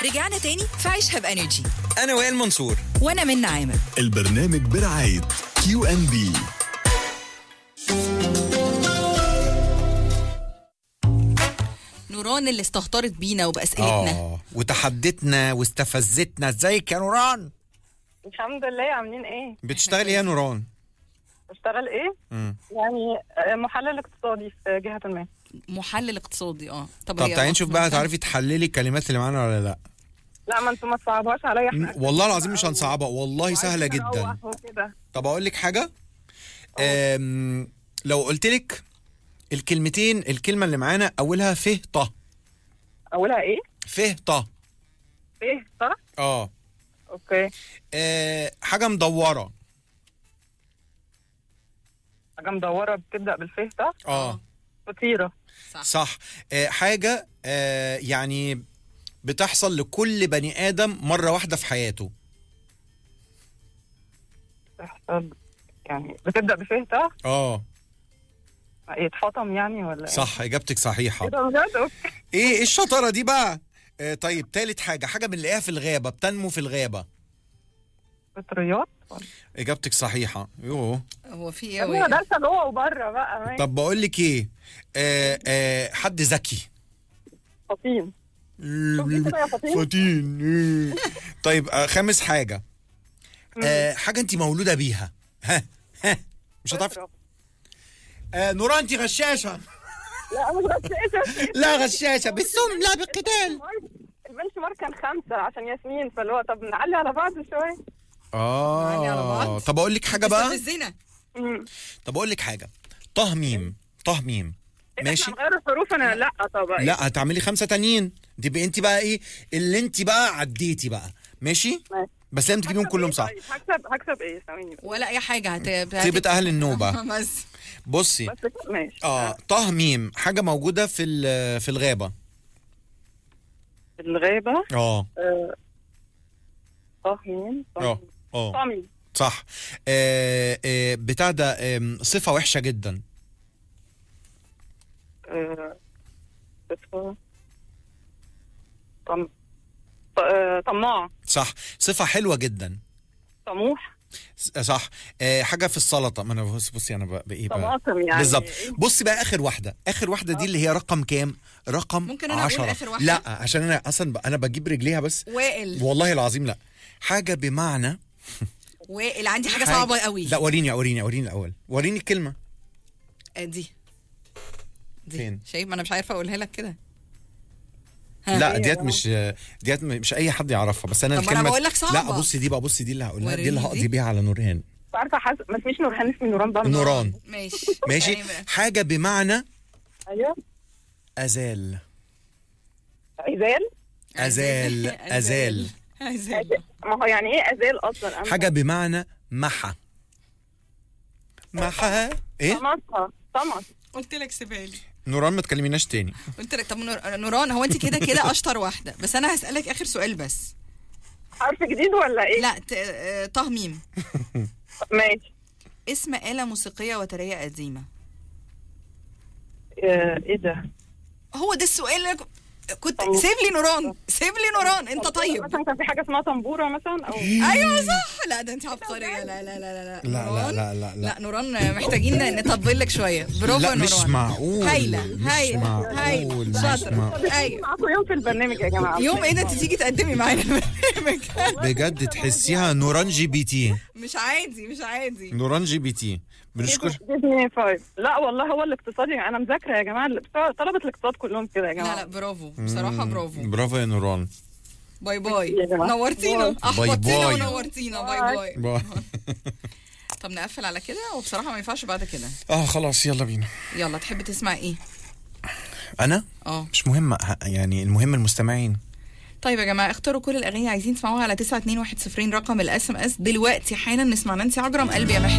رجعنا تاني في عيشها بانرجي انا وائل منصور وانا من عامر البرنامج برعاية كيو ان بي نوران اللي استهترت بينا وباسئلتنا اه وتحدتنا واستفزتنا ازيك يا نوران الحمد لله عاملين ايه؟ بتشتغلي ايه يا نوران بشتغل ايه؟ مم. يعني آه، محلل اقتصادي في جهة ما محلل اقتصادي اه طب, طب هي تعالي نشوف بقى أصلاً تعرفي تحللي الكلمات اللي معانا ولا لا لا ما انتوا ما تصعبوهاش عليا احنا والله العظيم مش هنصعبها والله سهله وعايزين جدا نروح وكده. طب اقول لك حاجه أم لو قلت لك الكلمتين الكلمه اللي معانا اولها ف ط اولها ايه؟ ف ط ايه صح؟ اه اوكي آه، حاجه مدوره حاجة مدورة بتبدأ بالفه صح؟ اه فطيرة صح آه، حاجه آه، يعني بتحصل لكل بني ادم مره واحده في حياته تحصل يعني بتبدأ بفه صح؟ اه يتحطم يعني ولا ايه؟ صح اجابتك صحيحه ايه ده بجد؟ اوكي ايه ايه الشطاره دي بقى آه، طيب تالت حاجه حاجه بنلاقيها في الغابه بتنمو في الغابه فطريات ولا- اجابتك صحيحه يوه هو في يا ابني ايه أنا دارسة جوه وبره بقى ماشي. طب بقول لك ايه آه آه حد ذكي فطين شوف ايه كده يا فطين فاتين إيه. طيب آه خامس حاجه آه حاجه انت مولوده بيها ها ها مش هتعرفي اشرب. آه نوران انت غشاشه لا مش غشاشة لا غشاشه بالسم لا بالقتال البنش مارك كان خمسة عشان ياسمين فاللي هو طب نعلي على بعض شوية يعني على اه بعض؟ طب اقول لك حاجه بقى الزنا مم. طب اقول لك حاجه طه ميم طه ميم ماشي احنا هنغير الحروف انا لا طبعا لا هتعملي خمسه تانيين تبقى انت بقى ايه اللي انت بقى عديتي بقى ماشي ماشي. بس لازم تجيبيهم هكسب كلهم إيه صح طيب؟ هكسب هكسب ايه ثواني بس. ولا اي حاجه هت... هت... طيبة اهل النوبه بس بصي بس كده ماشي اه طه ميم حاجه موجوده في ال- في الغابه في الغابة اه آه، طاهين اه اه طامي صح آه آه بتاع ده آم، صفه وحشه جدا آه، صفة طم ط- آه، طماع صح صفه حلوه جدا طموح س- صح آه حاجه في السلطه ما انا بص بصي انا بقى بايه بقى طماطم يعني بالظبط إيه؟ بصي بقى اخر واحده اخر واحده دي اللي هي رقم كام رقم ممكن أنا أقول عشرة. آخر واحدة؟ لا عشان انا اصلا ب- انا بجيب رجليها بس وائل والله العظيم لا حاجه بمعنى وائل عندي حاجه حاجة- صعبه قوي لا وريني وريني وريني الاول وريني الكلمه آه، دي دي فين؟ شايف ما انا مش عارفه اقولها لك كده لا هي ديت بقى. مش ديت مش اي حد يعرفها بس انا طب ما أنا الكلمه بقول لك صعبة. لا بصي دي بقى بصي دي اللي هقولها دي اللي وريني هقضي دي. بيها على نورهان مش عارفة حاسة ما اسميش نورهان اسمي نوران بقى نوران ماشي ماشي يعني بقى. حاجه بمعنى ايوه ازال عزال ازال ازال ازال ما هو يعني ايه ازال اصلا أنا- حاجه بمعنى محى محى ايه طمسها طمس قلت لك سيبها لي نوران ما تكلميناش تاني قلت لك طب نور- نوران هو انت كده كده اشطر واحده بس انا هسالك اخر سؤال بس حرف جديد ولا ايه؟ لا ت- آه، طه ميم ماشي اسم آلة موسيقية وترية قديمة آه، ايه ده؟ هو ده السؤال اللي أنا ك- كنت طب- سيب لي نوران سيب لي نوران انت طيب مثلا كان في حاجة اسمها طنبورة مثلا او ايوه صح لا ده انت عبقرية لا لا لا لا لا لا نوران؟ لا لا لا لا نوران محتاجين نطبل لك شويه برافو لا يا مش نوران معقول هايلة مش هايلة معقول هايلة مش شاطرة معقول ايوه معاكم يوم في البرنامج يا جماعة يوم ايه ده انت تيجي تقدمي معانا البرنامج بجد تحسيها نوران جي بي تي مش عادي مش عادي نوران جي بي تي بنشكر ديزني فايف لا والله هو الاقتصادي انا مذاكرة يا جماعة بتوع طلبة الاقتصاد كلهم كده يا لا جماعة لا برافو بصراحة برافو برافو يا نوران باي باي يا جماعة. نورتينا باي. احبطتينا باي. ونورتينا باي باي باي. طب نقفل على كده وبصراحة ما ينفعش بعد كده اه خلاص يلا بينا يلا تحب تسمع ايه انا اه مش مهم يعني المهم المستمعين طيب يا جماعه اختاروا كل الاغاني عايزين تسمعوها على 921 رقم الاس ام اس دلوقتي حالا نسمع نانسي عجرم قلبي يا محتاج